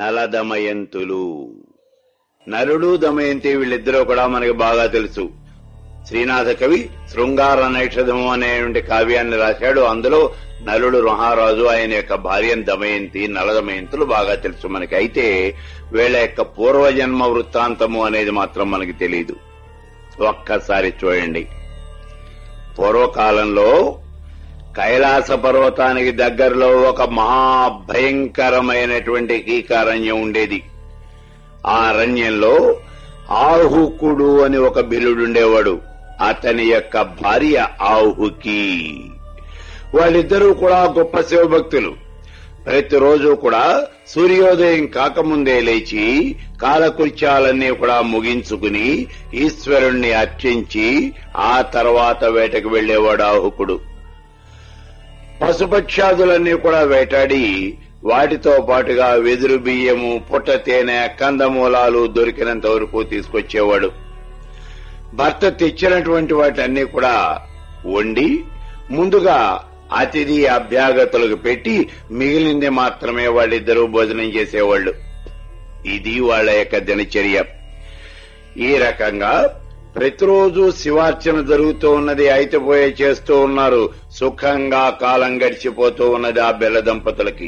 నలదమయంతులు నలుడు దమయంతి వీళ్ళిద్దరూ కూడా మనకి బాగా తెలుసు శ్రీనాథ కవి శృంగార నైషధము అనేటువంటి కావ్యాన్ని రాశాడు అందులో నలుడు మహారాజు ఆయన యొక్క భార్యను దమయంతి నలదమయంతులు బాగా తెలుసు మనకి అయితే వీళ్ళ యొక్క పూర్వజన్మ వృత్తాంతము అనేది మాత్రం మనకి తెలియదు ఒక్కసారి చూడండి పూర్వకాలంలో కైలాస పర్వతానికి దగ్గరలో ఒక మహాభయంకరమైనటువంటి కీకారణ్యం ఉండేది ఆ అరణ్యంలో ఆహుకుడు అని ఒక బిల్లుడుండేవాడు అతని యొక్క భార్య ఆహుకి వాళ్ళిద్దరూ కూడా గొప్ప శివభక్తులు ప్రతిరోజు కూడా సూర్యోదయం కాకముందే లేచి కాలకృత్యాలన్నీ కూడా ముగించుకుని ఈశ్వరుణ్ణి అర్చించి ఆ తర్వాత వేటకు వెళ్లేవాడు ఆహుకుడు పశుపక్షాదులన్నీ కూడా వేటాడి వాటితో పాటుగా వెదురు బియ్యము పుట్ట తేనె కందమూలాలు దొరికినంత వరకు తీసుకొచ్చేవాడు భర్త తెచ్చినటువంటి వాటన్ని కూడా వండి ముందుగా అతిథి అభ్యాగతులకు పెట్టి మిగిలింది మాత్రమే వాళ్ళిద్దరూ భోజనం చేసేవాళ్లు ఇది వాళ్ళ యొక్క దినచర్య ఈ రకంగా ప్రతిరోజు శివార్చన జరుగుతూ ఉన్నది అయితపోయే చేస్తూ ఉన్నారు సుఖంగా కాలం గడిచిపోతూ ఉన్నది ఆ బెల్ల దంపతులకి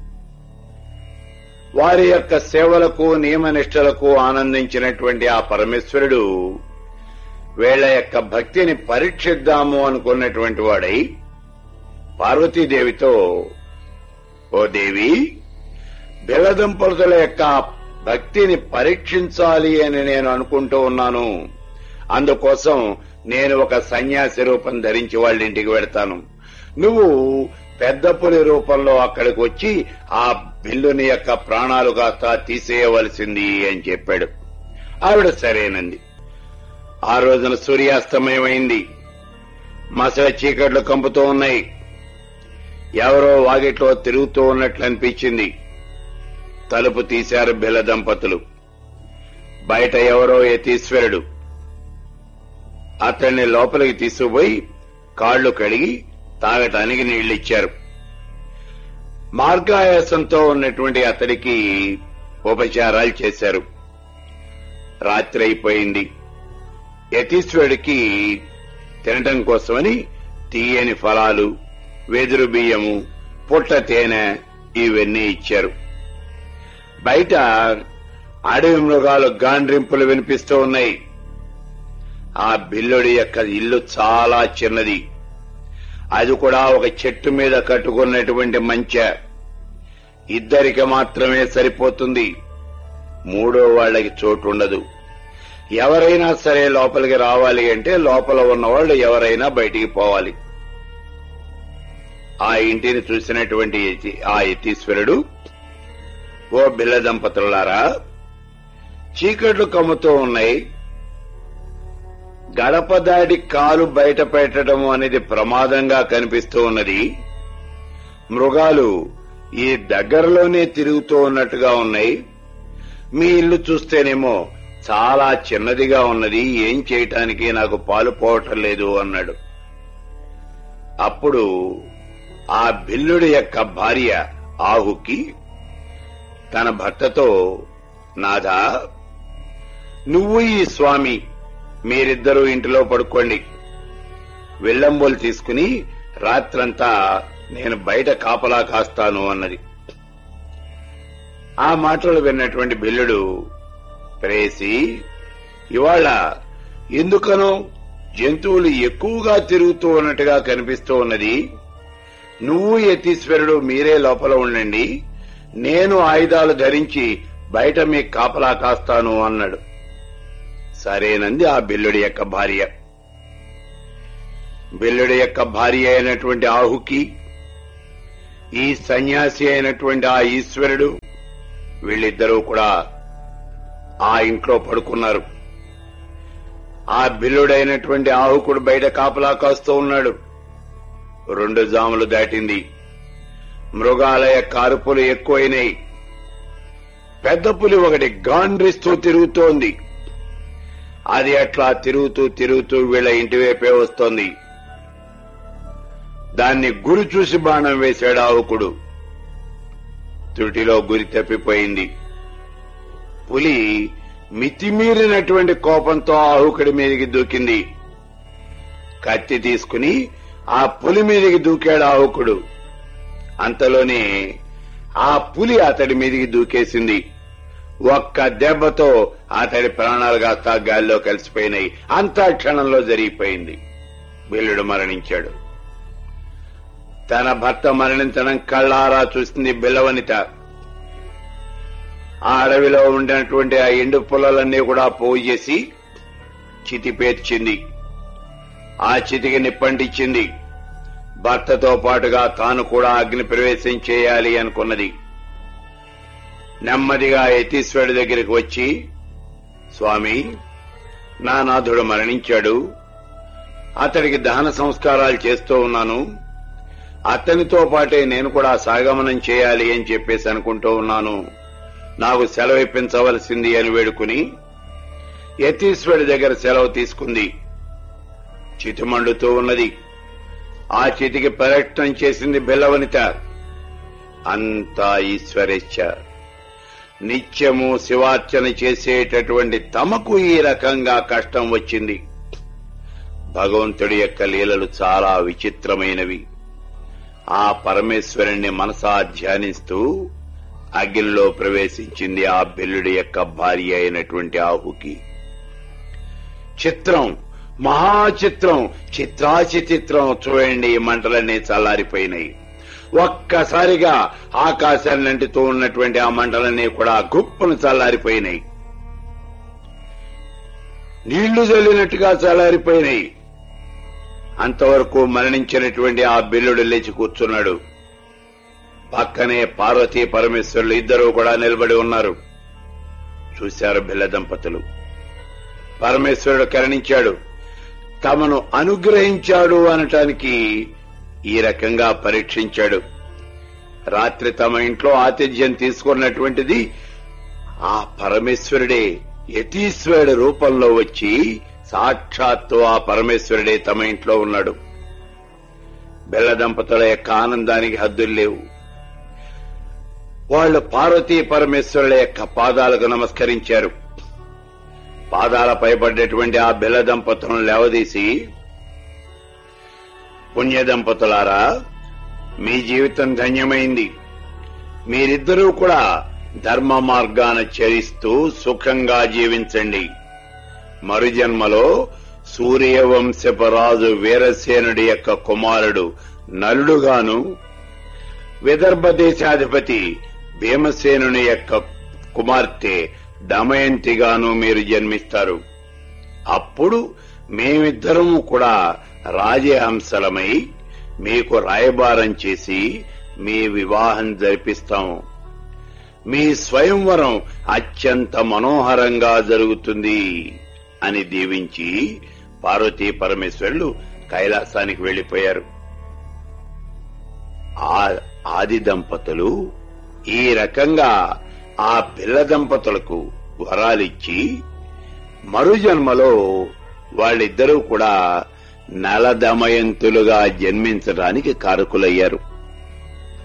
వారి యొక్క సేవలకు నియమనిష్టలకు ఆనందించినటువంటి ఆ పరమేశ్వరుడు వీళ్ల యొక్క భక్తిని పరీక్షిద్దాము అనుకున్నటువంటి వాడై పార్వతీదేవితో ఓ దేవి బెల్లదంపతుల యొక్క భక్తిని పరీక్షించాలి అని నేను అనుకుంటూ ఉన్నాను అందుకోసం నేను ఒక సన్యాసి రూపం ధరించి వాళ్ళ ఇంటికి వెడతాను నువ్వు పెద్ద పులి రూపంలో అక్కడికి వచ్చి ఆ బిల్లుని యొక్క ప్రాణాలు కాస్త తీసేయవలసింది అని చెప్పాడు ఆవిడ సరేనంది ఆ రోజున సూర్యాస్తమయమైంది మసల చీకట్లు కంపుతూ ఉన్నాయి ఎవరో వాగిట్లో తిరుగుతూ ఉన్నట్లు అనిపించింది తలుపు తీశారు బిల్ల దంపతులు బయట ఎవరో యతీశ్వరుడు అతన్ని లోపలికి తీసుకుపోయి కాళ్లు కడిగి తాగటానికి నీళ్లిచ్చారు మార్గాయాసంతో ఉన్నటువంటి అతడికి ఉపచారాలు చేశారు రాత్రి అయిపోయింది యతీశ్వరుడికి తినటం కోసమని తీయని ఫలాలు వెదురు బియ్యము పుట్ట తేనె ఇవన్నీ ఇచ్చారు బయట అడవి మృగాలు గాండ్రింపులు వినిపిస్తూ ఉన్నాయి ఆ బిల్లుడి యొక్క ఇల్లు చాలా చిన్నది అది కూడా ఒక చెట్టు మీద కట్టుకున్నటువంటి మంచె ఇద్దరికి మాత్రమే సరిపోతుంది మూడో వాళ్ళకి చోటు ఉండదు ఎవరైనా సరే లోపలికి రావాలి అంటే లోపల ఉన్నవాళ్ళు ఎవరైనా బయటికి పోవాలి ఆ ఇంటిని చూసినటువంటి యతి- ఆ యతీశ్వరుడు ఓ బిల్ల దంపతులారా చీకట్లు కమ్ముతూ ఉన్నాయి గడప దాడి కాలు బయట పెట్టడం అనేది ప్రమాదంగా కనిపిస్తూ ఉన్నది మృగాలు ఈ దగ్గరలోనే తిరుగుతూ ఉన్నట్టుగా ఉన్నాయి మీ ఇల్లు చూస్తేనేమో చాలా చిన్నదిగా ఉన్నది ఏం చేయటానికి నాకు పాలు పోవటం లేదు అన్నాడు అప్పుడు ఆ బిల్లుడి యొక్క భార్య ఆహుకి తన భర్తతో నాథా నువ్వు ఈ స్వామి మీరిద్దరూ ఇంటిలో పడుకోండి వెల్లంబోలు తీసుకుని రాత్రంతా నేను బయట కాపలా కాస్తాను అన్నది ఆ మాటలు విన్నటువంటి బిల్లుడు ప్రేసి ఇవాళ ఎందుకనో జంతువులు ఎక్కువగా తిరుగుతూ ఉన్నట్టుగా కనిపిస్తూ ఉన్నది నువ్వు యతీశ్వరుడు మీరే లోపల ఉండండి నేను ఆయుధాలు ధరించి బయట మీ కాపలా కాస్తాను అన్నాడు సరేనంది ఆ బిల్లుడి యొక్క భార్య బిల్లుడి యొక్క భార్య అయినటువంటి ఆహుకి ఈ సన్యాసి అయినటువంటి ఆ ఈశ్వరుడు వీళ్ళిద్దరూ కూడా ఆ ఇంట్లో పడుకున్నారు ఆ బిల్లుడైనటువంటి ఆహుకుడు బయట కాపలా కాస్తూ ఉన్నాడు రెండు జాములు దాటింది మృగాల యొక్క అరుపులు ఎక్కువైనాయి పెద్ద పులి ఒకటి గాండ్రిస్తూ తిరుగుతోంది అది అట్లా తిరుగుతూ తిరుగుతూ వీళ్ళ ఇంటి వైపే వస్తోంది దాన్ని గురి చూసి బాణం వేశాడు ఆవుకుడు త్రుటిలో గురి తప్పిపోయింది పులి మితిమీరినటువంటి కోపంతో ఆహుకుడి మీదకి దూకింది కత్తి తీసుకుని ఆ పులి మీదకి దూకాడు ఆహుకుడు అంతలోనే ఆ పులి అతడి మీదకి దూకేసింది ఒక్క దెబ్బతో అతడి ప్రాణాలు కాస్త గాల్లో కలిసిపోయినాయి అంతా క్షణంలో జరిగిపోయింది బిల్లుడు మరణించాడు తన భర్త మరణించడం కళ్ళారా చూసింది బిల్లవనిత ఆ అడవిలో ఉండినటువంటి ఆ ఎండు పొలాలన్నీ కూడా పోగు చేసి చితి పేర్చింది ఆ చితికి నిప్పంటించింది భర్తతో పాటుగా తాను కూడా అగ్ని ప్రవేశం చేయాలి అనుకున్నది నెమ్మదిగా యతీశ్వరుడి దగ్గరికి వచ్చి స్వామి నా నాథుడు మరణించాడు అతడికి దహన సంస్కారాలు చేస్తూ ఉన్నాను అతనితో పాటే నేను కూడా సాగమనం చేయాలి అని చెప్పేసి అనుకుంటూ ఉన్నాను నాకు సెలవు ఇప్పించవలసింది అని వేడుకుని యతీశ్వరుడి దగ్గర సెలవు తీసుకుంది చితి మండుతూ ఉన్నది ఆ చితికి ప్రయత్నం చేసింది బెల్లవనిత అంతా ఈశ్వరేచ్ఛ నిత్యము శివార్చన చేసేటటువంటి తమకు ఈ రకంగా కష్టం వచ్చింది భగవంతుడి యొక్క లీలలు చాలా విచిత్రమైనవి ఆ పరమేశ్వరుణ్ణి మనసా ధ్యానిస్తూ అగ్నిలో ప్రవేశించింది ఆ బిల్లుడి యొక్క భార్య అయినటువంటి ఆహుకి చిత్రం మహాచిత్రం చిత్రాచి చిత్రం చూడండి ఈ మంటలన్నీ చల్లారిపోయినాయి ఒక్కసారిగా ఆకాశాన్ని అంటుతూ ఉన్నటువంటి ఆ మంటలన్నీ కూడా గుప్పను చల్లారిపోయినాయి నీళ్లు చల్లినట్టుగా చల్లారిపోయినాయి అంతవరకు మరణించినటువంటి ఆ బిల్లుడు లేచి కూర్చున్నాడు పక్కనే పార్వతీ పరమేశ్వరులు ఇద్దరూ కూడా నిలబడి ఉన్నారు చూశారు బిల్ల దంపతులు పరమేశ్వరుడు కరుణించాడు తమను అనుగ్రహించాడు అనటానికి ఈ రకంగా పరీక్షించాడు రాత్రి తమ ఇంట్లో ఆతిథ్యం తీసుకున్నటువంటిది ఆ పరమేశ్వరుడే యతీశ్వరుడి రూపంలో వచ్చి సాక్షాత్తు ఆ పరమేశ్వరుడే తమ ఇంట్లో ఉన్నాడు బెల్ల దంపతుల యొక్క ఆనందానికి హద్దులు లేవు వాళ్ళు పార్వతీ పరమేశ్వరుల యొక్క పాదాలకు నమస్కరించారు పాదాలపై పడ్డటువంటి ఆ బెల్ల దంపతులను లేవదీసి పుణ్య దంపతులారా మీ జీవితం ధన్యమైంది మీరిద్దరూ కూడా ధర్మ మార్గాన చరిస్తూ సుఖంగా జీవించండి మరుజన్మలో సూర్యవంశపు రాజు వీరసేనుడి యొక్క కుమారుడు నలుడుగాను విదర్భ దేశాధిపతి భీమసేనుని యొక్క కుమార్తె దమయంతిగాను మీరు జన్మిస్తారు అప్పుడు మేమిద్దరము కూడా రాజహంసలమై మీకు రాయబారం చేసి మీ వివాహం జరిపిస్తాము మీ స్వయంవరం అత్యంత మనోహరంగా జరుగుతుంది అని దీవించి పార్వతీ పరమేశ్వరులు కైలాసానికి వెళ్లిపోయారు ఆ ఆది దంపతులు ఈ రకంగా ఆ పిల్ల దంపతులకు వరాలిచ్చి మరుజన్మలో వాళ్ళిద్దరూ కూడా నలదమయంతులుగా జన్మించడానికి కారకులయ్యారు